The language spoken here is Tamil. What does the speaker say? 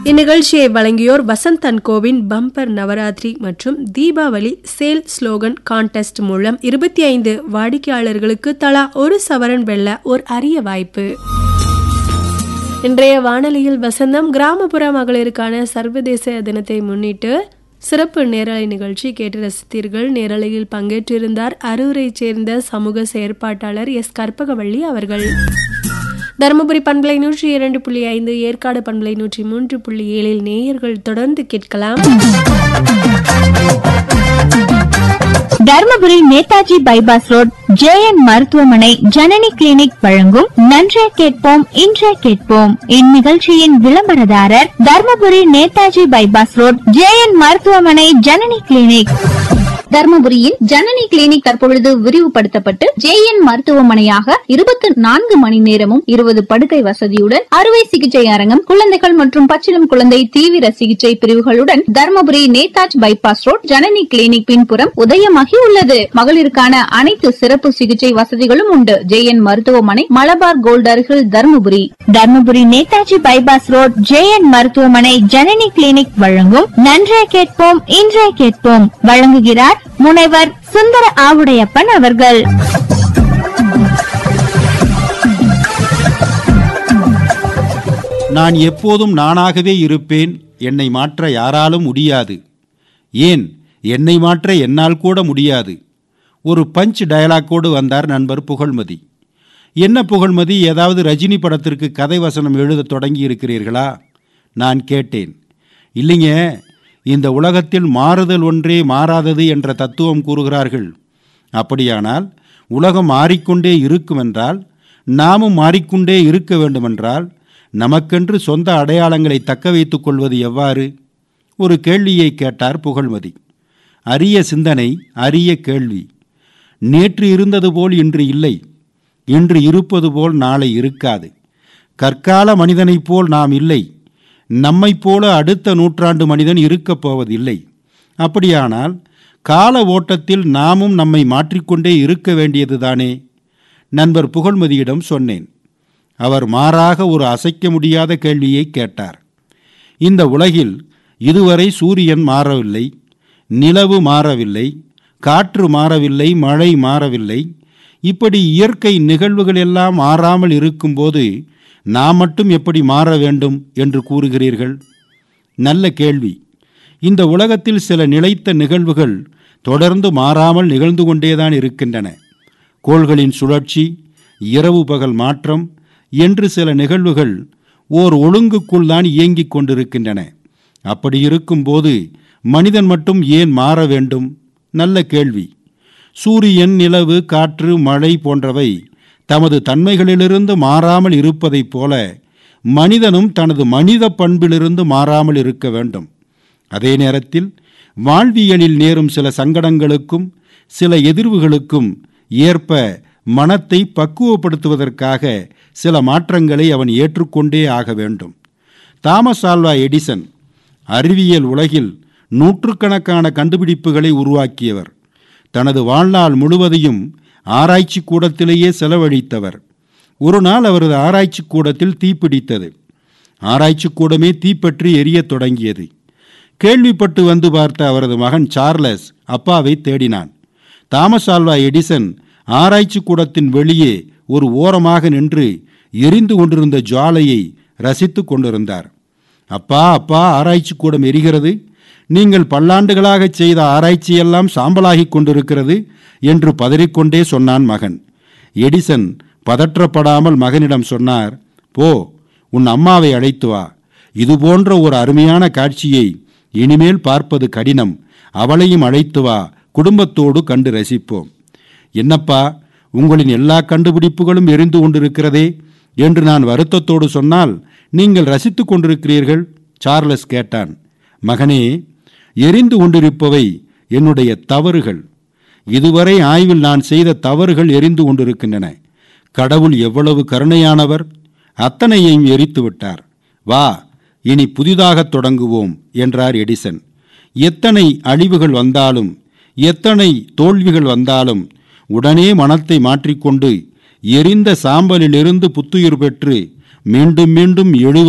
இந்நிகழ்ச்சியை வழங்கியோர் வசந்த் அண்ட் கோவின் பம்பர் நவராத்திரி மற்றும் தீபாவளி சேல் ஸ்லோகன் கான்டெஸ்ட் மூலம் இருபத்தி ஐந்து வாடிக்கையாளர்களுக்கு தலா ஒரு சவரன் வெல்ல ஒரு அரிய வாய்ப்பு இன்றைய வானொலியில் வசந்தம் கிராமப்புற மகளிருக்கான சர்வதேச தினத்தை முன்னிட்டு சிறப்பு நேரலை நிகழ்ச்சி கேட்டு ரசித்தீர்கள் நேரலையில் பங்கேற்றிருந்தார் அரூரைச் சேர்ந்த சமூக செயற்பாட்டாளர் எஸ் கற்பகவள்ளி அவர்கள் தருமபுரி பண்பலை நூற்றி இரண்டு புள்ளி ஐந்து ஏற்காடு பண்பலை நூற்றி மூன்று புள்ளி ஏழில் நேயர்கள் தொடர்ந்து கேட்கலாம் Dharmapuri Netaji bypass road JN மருத்துவமனை ஜனனி கிளினிக் வழங்கும் நன்றே கேட்போம் இன்றே கேட்போம் இந்நிகழ்ச்சியின் விளம்பரதாரர் Dharmapuri Netaji bypass road JN மருத்துவமனை ஜனனி கிளினிக் தர்மபுரியில் ஜனனி கிளினிக் தற்பொழுது விரிவுபடுத்தப்பட்டு ஜேஎன் மருத்துவமனையாக இருபத்தி நான்கு மணி நேரமும் இருபது படுக்கை வசதியுடன் அறுவை சிகிச்சை அரங்கம் குழந்தைகள் மற்றும் பச்சிளம் குழந்தை தீவிர சிகிச்சை பிரிவுகளுடன் Dharmapuri Netaji bypass road Janani clinic பின்புறம் உதயமாகி உள்ளது மகளிருக்கான அனைத்து சிறப்பு சிகிச்சை வசதிகளும் உண்டு ஜேஎன் மருத்துவமனை மலபார் கோல்ட் அருகில் Dharmapuri Dharmapuri Netaji bypass road JN மருத்துவமனை ஜனனி கிளினிக் வழங்கும் நன்றே கேட்போம் இன்றே கேட்போம் வழங்குகிறார் முனைவர் சுந்தர ஆவுடையப்பன் அவர்கள் நான் எப்போதும் நானாகவே இருப்பேன் என்னை மாற்ற யாராலும் முடியாது ஏன் என்னை மாற்ற என்னால் கூட முடியாது ஒரு பஞ்ச் டயலாக்கோடு வந்தார் நண்பர் புகழ்மதி என்ன புகழ்மதி ஏதாவது ரஜினி படத்திற்கு கதை வசனம் எழுதத் தொடங்கி இருக்கிறீர்களா நான் கேட்டேன் இல்லைங்க இந்த உலகத்தில் மாறுதல் ஒன்றே மாறாதது என்ற தத்துவம் கூறுகிறார்கள் அப்படியானால் உலகம் மாறிக்கொண்டே இருக்குமென்றால் நாமும் மாறிக்கொண்டே இருக்க வேண்டுமென்றால் நமக்கென்று சொந்த அடையாளங்களை தக்க வைத்துக் கொள்வது எவ்வாறு ஒரு கேள்வியை கேட்டார் புகழ்மதி அரிய சிந்தனை அரிய கேள்வி நேற்று இருந்தது போல் இன்று இல்லை இன்று இருப்பது போல் நாளை இருக்காது கற்கால மனிதனைப் போல் நாம் இல்லை நம்மைப் போல அடுத்த நூற்றாண்டு மனிதன் இருக்கப் போவதில்லை அப்படியானால் கால ஓட்டத்தில் நாமும் நம்மை மாற்றிக்கொண்டே இருக்க வேண்டியதுதானே நண்பர் புகழ்மதியிடம் சொன்னேன் அவர் மாறாக ஒரு அசைக்க முடியாத கேள்வியை கேட்டார் இந்த உலகில் இதுவரை சூரியன் மாறவில்லை நிலவு மாறவில்லை காற்று மாறவில்லை மழை மாறவில்லை இப்படி இயற்கை நிகழ்வுகள் எல்லாம் மாறாமல் இருக்கும்போது நாம் மட்டும் எப்படி மாற வேண்டும் என்று கூறுகிறீர்கள் நல்ல கேள்வி இந்த உலகத்தில் சில நிலைத்த நிகழ்வுகள் தொடர்ந்து மாறாமல் நிகழ்ந்து கொண்டேதான் இருக்கின்றன கோள்களின் சுழற்சி இரவு பகல் மாற்றம் என்று சில நிகழ்வுகள் ஓர் ஒழுங்குக்குள் தான் இயங்கிக் கொண்டிருக்கின்றன அப்படி இருக்கும்போது மனிதன் மட்டும் ஏன் மாற வேண்டும் நல்ல கேள்வி சூரியன் நிலவு காற்று மழை போன்றவை தமது தன்மைகளிலிருந்து மாறாமல் இருப்பதைப் போல மனிதனும் தனது மனித பண்பிலிருந்து மாறாமல் இருக்க வேண்டும் அதே நேரத்தில் வாழ்வியலில் நேரும் சில சங்கடங்களுக்கும் சில எதிர்வுகளுக்கும் ஏற்ப மனத்தை பக்குவப்படுத்துவதற்காக சில மாற்றங்களை அவன் ஏற்றுக்கொண்டே ஆக வேண்டும் தாமஸ் ஆல்வா எடிசன் அறிவியல் உலகில் நூற்றுக்கணக்கான கண்டுபிடிப்புகளை உருவாக்கியவர் தனது வாழ்நாள் முழுவதையும் ஆராய்ச்சி கூடத்திலேயே செலவழித்தவர் ஒரு நாள் அவரது ஆராய்ச்சி கூடத்தில் தீப்பிடித்தது ஆராய்ச்சி கூடமே தீப்பற்றி எரியத் தொடங்கியது கேள்விப்பட்டு வந்து பார்த்த அவரது மகன் சார்லஸ் அப்பாவை தேடினான் தாமஸ் ஆல்வா எடிசன் ஆராய்ச்சி கூடத்தின் வெளியே ஒரு ஓரமாக நின்று எரிந்து கொண்டிருந்த ஜுவாலையை ரசித்து கொண்டிருந்தார் அப்பா அப்பா ஆராய்ச்சி கூடம் எரிகிறது நீங்கள் பல்லாண்டுகளாக செய்த ஆராய்ச்சியெல்லாம் சாம்பலாகிக் கொண்டிருக்கிறது என்று பதறிக்கொண்டே சொன்னான் மகன் எடிசன் பதற்றப்படாமல் மகனிடம் சொன்னார் போ உன் அம்மாவை அழைத்து வா இது போன்ற ஒரு அருமையான காட்சியை இனிமேல் பார்ப்பது கடினம் அவளையும் அழைத்து வா குடும்பத்தோடு கண்டு ரசிப்போம் என்னப்பா உங்களின் எல்லா கண்டுபிடிப்புகளும் எரிந்து கொண்டிருக்கிறதே என்று நான் வருத்தத்தோடு சொன்னால் நீங்கள் ரசித்துக் கொண்டிருக்கிறீர்கள் சார்லஸ் கேட்டான் மகனே எரிந்து கொண்டிருப்பவை என்னுடைய தவறுகள் இதுவரை ஆய்வில் நான் செய்த தவறுகள் எரிந்து கொண்டிருக்கின்றன கடவுள் எவ்வளவு கருணையானவர் அத்தனையையும் எரித்து விட்டார் வா இனி புதிதாகத் தொடங்குவோம் என்றார் எடிசன் எத்தனை அழிவுகள் வந்தாலும் எத்தனை தோல்விகள் வந்தாலும் உடனே மனத்தை மாற்றிக்கொண்டு எரிந்த சாம்பலிலிருந்து புத்துயிர் பெற்று மீண்டும் மீண்டும் எழுவ